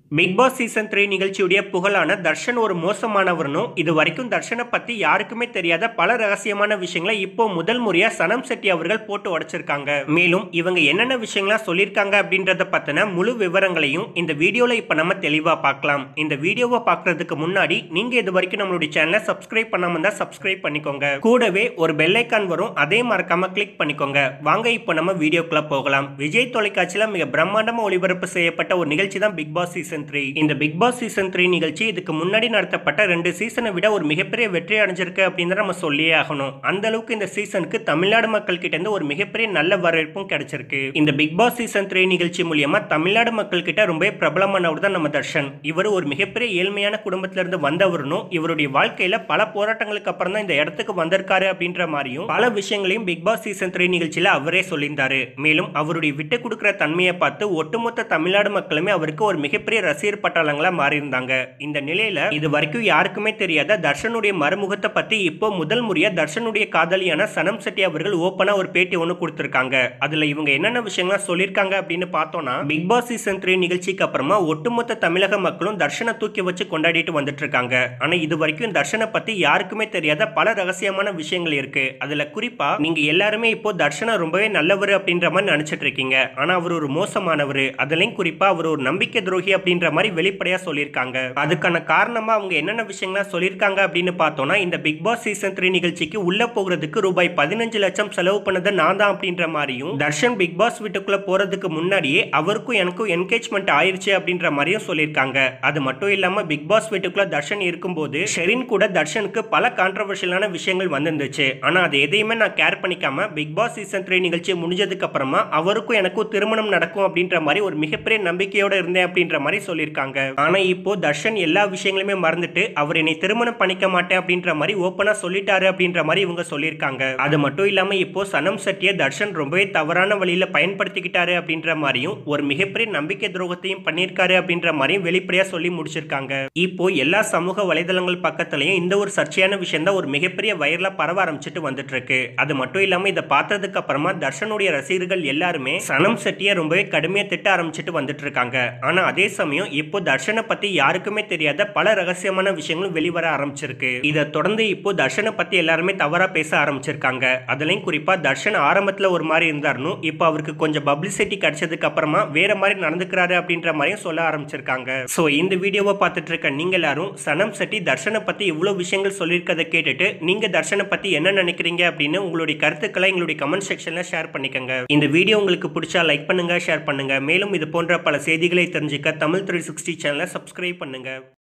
big Boss season three நிகழ்ச்சியுடைய புகழான தர்ஷன் ஒரு மோசமானவர்னும் இது வரைக்கும் தர்ஷனை பத்தி யாருக்குமே தெரியாத பல ரகசியமான விஷயங்களை இப்போ முதல் முறையா சனம் செட்டி அவர்கள் போட்டு உடைச்சிருக்காங்க மேலும் இவங்க என்னென்ன விஷயங்கள்லாம் சொல்லியிருக்காங்க அப்படின்றத பத்தின முழு விவரங்களையும் இந்த வீடியோல இப்ப நம்ம தெளிவா பார்க்கலாம் இந்த வீடியோவை பார்க்கறதுக்கு முன்னாடி நீங்க இது வரைக்கும் நம்மளுடைய சேனலை சப்ஸ்கிரைப் பண்ணாம இருந்தா சப்ஸ்கிரைப் பண்ணிக்கோங்க கூடவே ஒரு பெல் ஐக்கான் வரும் அதே மறக்காம கிளிக் பண்ணிக்கோங்க வாங்க இப்போ நம்ம வீடியோக்குள்ள போகலாம் விஜய் தொலைக்காட்சியில மிக பிரம்மாண்டமா ஒளிபரப்பு செய்யப்பட்ட ஒரு நிகழ்ச்சி தான் பிக் பாஸ் சீசன் த்ரீ இந்த பிக் பாஸ் சீசன் த்ரீ நிகழ்ச்சி இதுக்கு முன்னாடி நடத்தப்பட்ட ரெண்டு சீசனை விட ஒரு மிகப்பெரிய வெற்றி அடைஞ்சிருக்கு அப்படின்னு தான் நம்ம சொல்லியே ஆகணும் அந்த அளவுக்கு இந்த சீசனுக்கு தமிழ்நாடு மக்கள் கிட்ட இருந்து ஒரு மிகப்பெரிய நல்ல வரவேற்பும் கிடைச்சிருக்கு இந்த பிக் பாஸ் சீசன் த்ரீ நிகழ்ச்சி மூலியமா தமிழ்நாடு மக்கள் கிட்ட ரொம்ப பிரபலமானவர் தான் நம்ம தர்ஷன் இவர் ஒரு மிகப்பெரிய ஏழ்மையான குடும்பத்துல இருந்து வந்தவருனும் இவருடைய வாழ்க்கையில பல போராட்டங்களுக்கு அப்புறம் தான் இந்த இடத்துக்கு வந்திருக்காரு அப்படின்ற மாதிரியும் பல விஷயங்களையும் பிக் பாஸ் சீசன் த்ரீ நிகழ்ச்சியில அவரே சொல்லியிருந்தாரு மேலும் அவருடைய விட்டு கொடுக்கிற தன்மையை பார்த்து ஒட்டுமொத்த தமிழ்நாடு மக்களுமே அவருக்கு ஒரு மிகப்பெரிய ரசிகர் பட்டாளங்களா மாறியிருந்தாங்க இந்த நிலையில இது வரைக்கும் யாருக்குமே தெரியாத தர்ஷனுடைய மறுமுகத்தை பத்தி இப்போ முதல் முறையா தர்ஷனுடைய காதலியான சனம் செட்டி அவர்கள் ஓப்பனா ஒரு பேட்டி ஒன்று கொடுத்திருக்காங்க அதுல இவங்க என்னென்ன விஷயங்கள்லாம் சொல்லியிருக்காங்க அப்படின்னு பார்த்தோம்னா பிக் பாஸ் சீசன் த்ரீ நிகழ்ச்சிக்கு அப்புறமா ஒட்டுமொத்த தமிழக மக்களும் தர்ஷனை தூக்கி வச்சு கொண்டாடிட்டு வந்துட்டு இருக்காங்க ஆனா இது வரைக்கும் தர்ஷனை பத்தி யாருக்குமே தெரியாத பல ரகசியமான விஷயங்கள் இருக்கு அதுல குறிப்பா நீங்க எல்லாருமே இப்போ தர்ஷனை ரொம்பவே நல்லவர் அப்படின்ற மாதிரி நினைச்சிட்டு இருக்கீங்க ஆனா அவர் ஒரு மோசமானவர் அதுலயும் குறிப்பா அவர் ஒரு நம்பிக்கை துரோகி அப்படின்ற மாதிரி வெளிப்படையா சொல்லியிருக்காங்க அதுக்கான காரணமா அவங்க என்னென்ன விஷயங்கள்லாம் சொல்லியிருக்காங்க அப்படின்னு பார்த்தோம்னா இந்த பிக் பாஸ் சீசன் த்ரீ நிகழ்ச்சிக்கு உள்ள போகிறதுக்கு ரூபாய் பதினஞ்சு லட்சம் செலவு பண்ணது நான் தான் அப்படின்ற மாதிரியும் தர்ஷன் பிக் பாஸ் வீட்டுக்குள்ள போறதுக்கு முன்னாடியே அவருக்கும் எனக்கும் என்கேஜ்மெண்ட் ஆயிருச்சு அப்படின்ற மாதிரியும் சொல்லியிருக்காங்க அது மட்டும் இல்லாம பிக் பாஸ் வீட்டுக்குள்ள தர்ஷன் இருக்கும்போது ஷெரின் கூட தர்ஷனுக்கு பல கான்ட்ரவர்ஷியலான விஷயங்கள் வந்திருந்துச்சு ஆனா அது எதையுமே நான் கேர் பண்ணிக்காம பிக் பாஸ் சீசன் த்ரீ நிகழ்ச்சி முடிஞ்சதுக்கு அப்புறமா அவருக்கும் எனக்கும் திருமணம் நடக்கும் அப்படின்ற மாதிரி ஒரு மிகப்பெரிய நம்பிக்கையோட இருந்தேன் அப்படின்ற மாதிரி சொல்லியிருக்காங்க ஆனா இப்போ தர்ஷன் எல்லா விஷயங்களுமே மறந்துட்டு அவர் என்னை திருமணம் பண்ணிக்க மாட்டேன் அப்படின்ற மாதிரி ஓப்பனா சொல்லிட்டாரு அப்படின்ற மாதிரி இவங்க சொல்லியிருக்காங்க அது மட்டும் இல்லாம இப்போ சனம் சட்டியை தர்ஷன் ரொம்பவே தவறான வழியில பயன்படுத்திக்கிட்டாரு அப்படின்ற மாதிரியும் ஒரு மிகப்பெரிய நம்பிக்கை துரோகத்தையும் பண்ணியிருக்காரு அப்படின்ற மாதிரியும் வெளிப்படையா சொல்லி முடிச்சிருக்காங்க இப்போ எல்லா சமூக வலைதளங்கள் பக்கத்துலயும் இந்த ஒரு சர்ச்சையான விஷயம் தான் ஒரு மிகப்பெரிய வைரலா பரவ ஆரம்பிச்சிட்டு வந்துட்டு இருக்கு அது மட்டும் இல்லாம இதை பார்த்ததுக்கு அப்புறமா தர்ஷனுடைய ரசிகர்கள் எல்லாருமே சனம் செட்டியை ரொம்பவே கடுமையா திட்ட ஆரம்பிச்சிட்டு வந்துட்டு இருக்காங்க ஆனா அதே சமயம் இப்போ தர்ஷனை பத்தி யாருக்குமே தெரியாத பல ரகசியமான விஷயங்களும் வெளிவர ஆரம்பிச்சிருக்கு இதை தொடர்ந்து இப்போ தர்ஷனை பத்தி எல்லாருமே தவறா பேச ஆரம்பிச்சிருக்காங்க அதுலயும் குறிப்பா தர்ஷன் ஆரம்பத்துல ஒரு மாதிரி இருந்தாருன்னு இப்போ அவருக்கு கொஞ்சம் பப்ளிசிட்டி கிடைச்சதுக்கு அப்புறமா வேற மாதிரி நடந்துக்கிறாரு அப்படின்ற மாதிரியும் சொல்ல ஆரம்பிச்சிருக்காங்க சோ இந்த வீடியோவை பார்த்துட்டு இருக்க நீங்க எல்லாரும் சனம் செட்டி தர்ஷனை பத்தி இவ்வளவு விஷயங்கள் சொல்லியிருக்கதை கேட்டுட்டு நீங்க தர்ஷனை பத்தி என்ன நினைக்கிறீங்க அப்படின்னு உங்களுடைய கருத்துக்களை எங்களுடைய கமெண்ட் செக்ஷன்ல ஷேர் பண்ணிக்கோங்க இந்த வீடியோ உங்களுக்கு பிடிச்சா லைக் பண்ணுங்க ஷேர் பண்ணுங்க மேலும் இது போன்ற பல செய்திகளை தெரிஞ்சுக்க தமிழ் த்ரீ சிக்ஸ்டி சேனலை சப்ஸ்கிரைப் பண்ணுங்க